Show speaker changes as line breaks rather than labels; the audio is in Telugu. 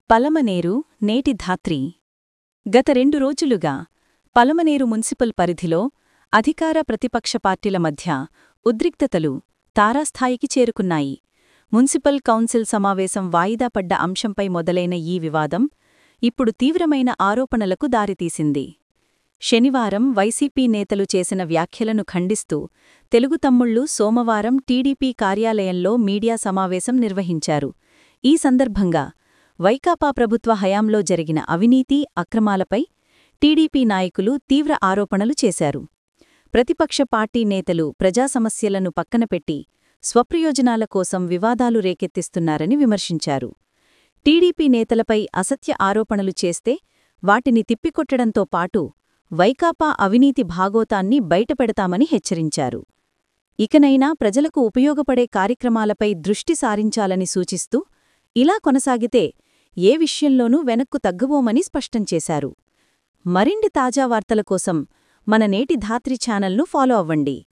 పలమనేరు నేటి ధాత్రి గత రెండు రోజులుగా పలమనేరు మున్సిపల్ పరిధిలో అధికార ప్రతిపక్ష పార్టీల మధ్య ఉద్రిక్తతలు తారాస్థాయికి చేరుకున్నాయి మున్సిపల్ కౌన్సిల్ సమావేశం వాయిదా పడ్డ అంశంపై మొదలైన ఈ వివాదం ఇప్పుడు తీవ్రమైన ఆరోపణలకు దారితీసింది శనివారం వైసీపీ నేతలు చేసిన వ్యాఖ్యలను ఖండిస్తూ తెలుగు తమ్ముళ్లు సోమవారం టీడీపీ కార్యాలయంలో మీడియా సమావేశం నిర్వహించారు ఈ సందర్భంగా వైకాపా ప్రభుత్వ హయాంలో జరిగిన అవినీతి అక్రమాలపై టీడీపీ నాయకులు తీవ్ర ఆరోపణలు చేశారు ప్రతిపక్ష పార్టీ నేతలు ప్రజా సమస్యలను పక్కనపెట్టి స్వప్రయోజనాల కోసం వివాదాలు రేకెత్తిస్తున్నారని విమర్శించారు టీడీపీ నేతలపై అసత్య ఆరోపణలు చేస్తే వాటిని తిప్పికొట్టడంతో పాటు వైకాపా అవినీతి భాగోతాన్ని బయటపెడతామని హెచ్చరించారు ఇకనైనా ప్రజలకు ఉపయోగపడే కార్యక్రమాలపై దృష్టి సారించాలని సూచిస్తూ ఇలా కొనసాగితే ఏ విషయంలోనూ వెనక్కు తగ్గబోమని స్పష్టం చేశారు మరిన్ని తాజా వార్తల కోసం మన నేటి ధాత్రి ఛానల్ను ఫాలో అవ్వండి